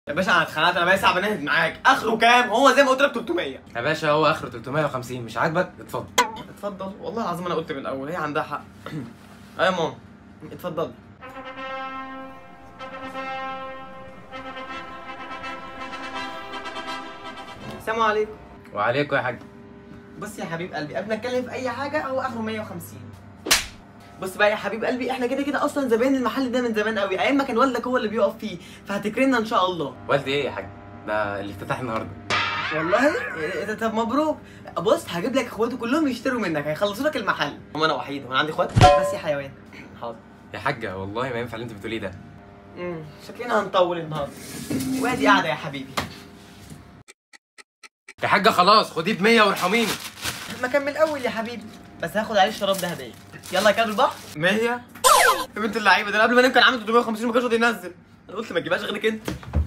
يا باشا انا اتخانقت انا بقى صعب انهد معاك اخره كام هو زي ما قلت لك 300 يا باشا هو اخره 350 مش عاجبك اتفضل اتفضل والله العظيم انا قلت من الاول هي عندها حق ايوه يا ماما اتفضل السلام عليكم وعليكم يا حاج بص يا حبيب قلبي قبل ما اتكلم في اي حاجه هو اخره 150 بص بقى يا حبيب قلبي احنا كده كده اصلا زباين المحل ده من زمان قوي ايام ما كان والدك هو اللي بيقف فيه فهتكرمنا ان شاء الله والدي ايه يا حاج ده الافتتاح النهارده والله إيه ده طب مبروك بص هجيب لك اخواته كلهم يشتروا منك هيخلصوا لك المحل هم انا وحيد وانا عندي اخوات بس يا حيوان حاضر يا حاجه والله ما ينفع اللي انت بتقوليه ده امم شكلنا هنطول النهارده وادي قاعده يا حبيبي يا حاجه خلاص خديه ب 100 وارحميني ما كان من الاول يا حبيبي بس هاخد عليه الشراب ده هديه يلا يا كلب البحر 100 يا بنت اللعيبه ده قبل ما ننام كان عامل 350 ما كانش راضي ينزل انا قلت ما تجيبهاش غيرك انت